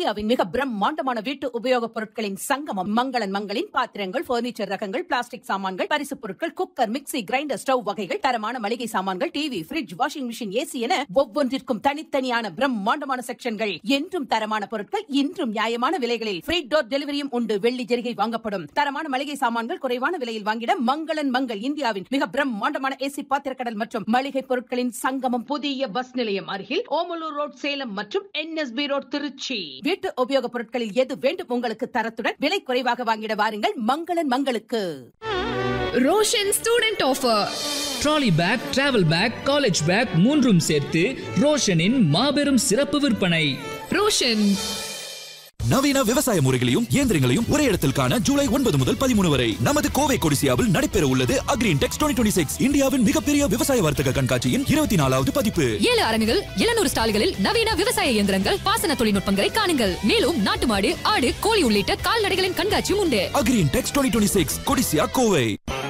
இந்தியாவின் மிக பிரம்மாண்டமான வீட்டு உபயோகப் பொருட்களின் சங்கமம் மங்களன் மங்களின் பாத்திரங்கள் பர்னிச்சர் ரகங்கள் பிளாஸ்டிக் சாமான்கள் பரிசுப் பொருட்கள் குக்கர் மிக்ஸி கிரைண்டர் ஸ்டவ் வகைகள் தரமான மளிகை சாமான்கள் TV fridge washing machine AC என ஒவ்வொன்றிற்கும் தனித்தனியான பிரம்மாண்டமான செக்ஷன்கள் என்றும் தரமான பொருட்கள் இன்றும் நியாயமான விலைகளில் ஃப்ரீ டோர் டெலிவரியும் உண்டு வெள்ளி ஜெரிகை வாங்கப்படும் தரமான மளிகை சாமான்கள் குறைவான விலையில் வாங்கிட மங்களன் மங்கள் இந்தியாவின் மிக பிரம்மாண்டமான ஏசி பாத்திரக்கடல் மற்றும் மளிகை பொருட்களின் சங்கமம் புதிய பஸ் நிலையம் அருகில் ஓமலூர் ரோட் சேலம் மற்றும் என்எஸ்பி ரோட் திருச்சி வீட்டு உபயோகப் பொருட்களில் எது வேண்டும் உங்களுக்கு தரத்துடன் விலை குறைவாக வாங்கிட வாருங்கள் மங்களன் மங்களுக்கு Roshan student offer trolley bag travel bag college bag மூன்றும் சேர்த்து ரோஷனின் மாபெரும் சிறப்பு விற்பனை ரோஷன் நவீன விவசாய முறைகளையும் இயந்திரங்களையும் ஒரே இடத்தில் காண ஜூலை ஒன்பது முதல் பதிமூணு வரை நமது கோவை கொடிசியாவில் நடைபெற உள்ளது அக்ரீன் டெக்ஸ் டுவெண்ட்டி சிக்ஸ் இந்தியாவின் மிகப்பெரிய விவசாய வர்த்தக கண்காட்சியின் இருபத்தி நாலாவது பதிப்பு ஏழு அரங்குகள் எழுநூறு ஸ்டால்களில் நவீன விவசாய இயந்திரங்கள் பாசன தொழில்நுட்பங்களை காணுங்கள் மேலும் நாட்டு மாடு ஆடு கோழி உள்ளிட்ட கால்நடைகளின் கண்காட்சியும் உண்டு agri intex twenty six Codissia Kovai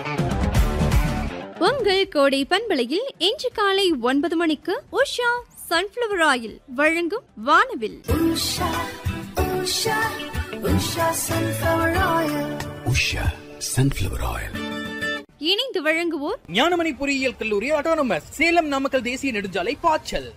உங்கள் கோடை பண்பலையில் இன்று காலை ஒன்பது மணிக்கு உஷா சன்ஃப்ளவர் ஆயில் வழங்கும் வானவில் உஷா சன்ஃப்ளவர் ஆயில் இணைந்து வழங்குவோர் ஞானமணி பொறியியல் கல்லூரி ஆட்டோனமஸ் சேலம் நாமக்கல் தேசிய நெடுஞ்சாலை பாய்ச்சல்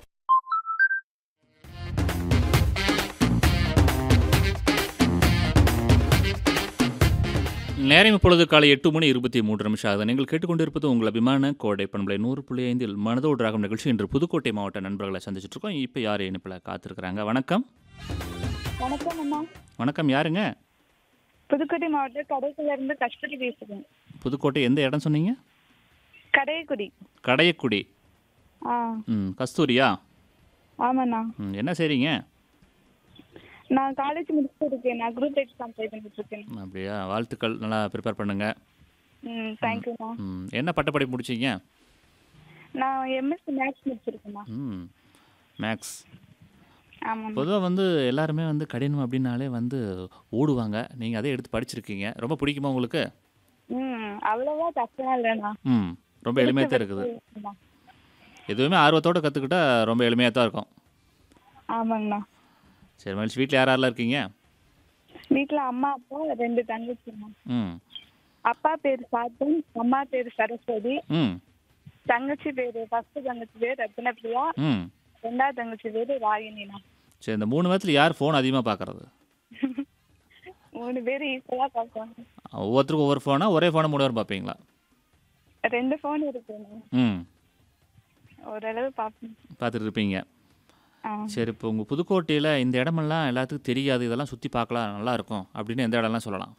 நேரம் இப்பொழுது காலை எட்டு மணி இருபத்தி மூன்று நிமிஷம் ஆகுது நீங்கள் கேட்டுக்கொண்டிருப்பது உங்கள் அபிமான கோடை பண்பலை நூறு புள்ளி ஐந்தில் மனதோடு ராகம் நிகழ்ச்சி இன்று புதுக்கோட்டை மாவட்ட நண்பர்களை சந்திச்சுட்டு இருக்கோம் இப்போ யார் இணைப்பில் காத்திருக்கிறாங்க வணக்கம் வணக்கம் அண்ணா வணக்கம் யாருங்க புதுக்கோட்டை மாவட்டம் கடைக்குள்ள இருந்து கஸ்தூரி பேசுறேன் புதுக்கோட்டை எந்த இடம் சொன்னீங்க கடையக்குடி கடையக்குடி ஆ ம் கஸ்தூரியா ஆமாண்ணா ம் என்ன செய்றீங்க நான் காலேஜ் முடிச்சுட்டு இருக்கேன் நான் குரூப் எக்ஸாம் ட்ரை பண்ணிட்டு இருக்கேன் அப்படியா வாழ்த்துக்கள் நல்லா ப்ரிப்பேர் பண்ணுங்க ம் தேங்க்யூண்ணா ம் என்ன பட்டப்படிப்பு முடிச்சீங்க நான் எம்எஸ்சி மேக்ஸ் முடிச்சிருக்கேண்ணா ம் மேக்ஸ் ஆமாம் பொதுவாக வந்து எல்லாருமே வந்து கடினம் அப்படின்னாலே வந்து ஓடுவாங்க நீங்கள் அதே எடுத்து படிச்சிருக்கீங்க ரொம்ப பிடிக்குமா உங்களுக்கு ம் அவ்வளோவா டஃப்லாம் இல்லைண்ணா ம் ரொம்ப எளிமையாக தான் இருக்குது ஆமா. எதுவுமே ஆர்வத்தோடு கற்றுக்கிட்டா ரொம்ப எளிமையாக தான் இருக்கும் ஆமாங்கண்ணா சரி மகிழ்ச்சி வீட்டில் யார் யாரெல்லாம் இருக்கீங்க வீட்டில் அம்மா அப்பா ரெண்டு தங்கச்சிண்ணா ம் அப்பா பேர் சாத்தன் அம்மா பேர் சரஸ்வதி ம் தங்கச்சி பேர் ஃபர்ஸ்ட் தங்கச்சி பேர் ரத்னபிரியா ம் ரெண்டாவது தங்கச்சி பேர் ராகினிண்ணா சரி இந்த மூணு பேர்த்தில் யார் ஃபோன் அதிகமாக பார்க்குறது மூணு பேர் ஈக்குவலாக பார்ப்பாங்க ஒவ்வொருத்தருக்கும் ஒவ்வொரு ஃபோனா ஒரே ஃபோனை மூணு பேரும் பார்ப்பீங்களா ரெண்டு ஃபோன் இருக்குண்ணா ம் ஓரளவு பார்ப்பேன் பார்த்துட்டு இருப்பீங்க ஆ சரி இப்போ உங்கள் புதுக்கோட்டையில் இந்த இடமெல்லாம் எல்லாத்துக்கும் தெரியாது இதெல்லாம் சுற்றி பார்க்கலாம் நல்லா இருக்கும் அப்படின்னு எந்த இடம்லாம் சொல்லலாம்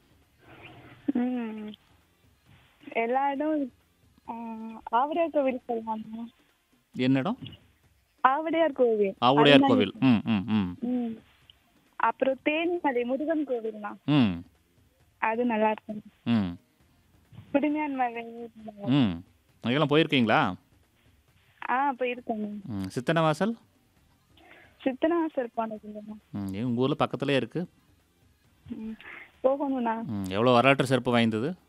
ம் எல்லா இடம் ஆ, ஆவுடையார் கோவில் சொல்லலாமா என்ன இடம் ஆவுடையார் கோவில் ஆவுடையார் அதுதான் கோவில் ம் ம் ம் ம் அப்புறம் தேனிமலை முருகன் கோவில்னா ம் அது நல்லா இருக்கும் ம் குடிமையான் மலை ம் அங்கெல்லாம் போயிருக்கீங்களா ஆ போயிருக்கேங்க ம் சித்தனை வாசல் சித்தனாசர் போனது இல்லைண்ணா ம் உங்கள் ஊரில் பக்கத்துலேயே இருக்குது ம் போகணும்ண்ணா ம் எவ்வளோ வரலாற்று சிறப்பு வாய்ந்தது